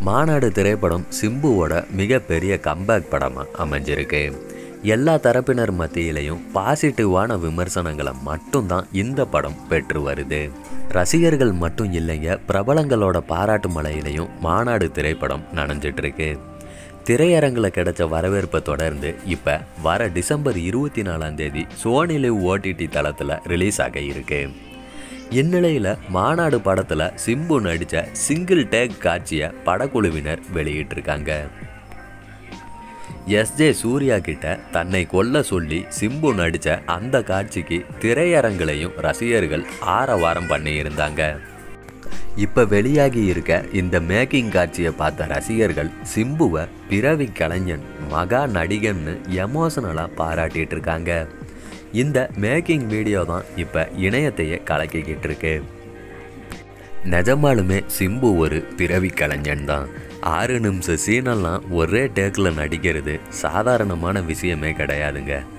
மாநாடு திரைப்படம் சிம்புவோட மிகப்பெரிய கம்பேக் படமாக அமைஞ்சிருக்கு எல்லா தரப்பினர் மத்தியிலையும் பாசிட்டிவான விமர்சனங்களை மட்டும்தான் இந்த படம் பெற்று வருது ரசிகர்கள் மட்டும் இல்லைங்க பிரபலங்களோட பாராட்டு மலையிலையும் மாநாடு திரைப்படம் நனைஞ்சிட்டு இருக்கு திரையரங்கில் கிடைச்ச வரவேற்பை தொடர்ந்து இப்போ வர டிசம்பர் இருபத்தி நாலாம் தேதி சோனி லிவ் ஓடிடி தளத்தில் ரிலீஸ் ஆக இருக்கு இந்நிலையில் மாநாடு படத்தில் சிம்பு நடித்த சிங்கிள் டேக் காட்சியை படக்குழுவினர் வெளியிட்டிருக்காங்க எஸ்ஜே சூர்யா கிட்ட தன்னை கொல்ல சொல்லி சிம்பு நடித்த அந்த காட்சிக்கு திரையரங்கிலையும் ரசிகர்கள் ஆரவாரம் பண்ணியிருந்தாங்க இப்போ வெளியாகி இருக்க இந்த மேக்கிங் காட்சியை பார்த்த ரசிகர்கள் சிம்புவை பிறவி கலைஞன் மகா நடிகன்னு எமோஷனலாக பாராட்டிட்டு இருக்காங்க இந்த மேக்கிங் வீடியோ தான் இப்போ இணையத்தையே கலக்கிக்கிட்டு இருக்கு நிஜமாலுமே சிம்பு ஒரு பிறவி கலைஞன் தான் ஆறு நிமிஷம் சீனெல்லாம் ஒரே டேக்கில் நடிக்கிறது சாதாரணமான விஷயமே கிடையாதுங்க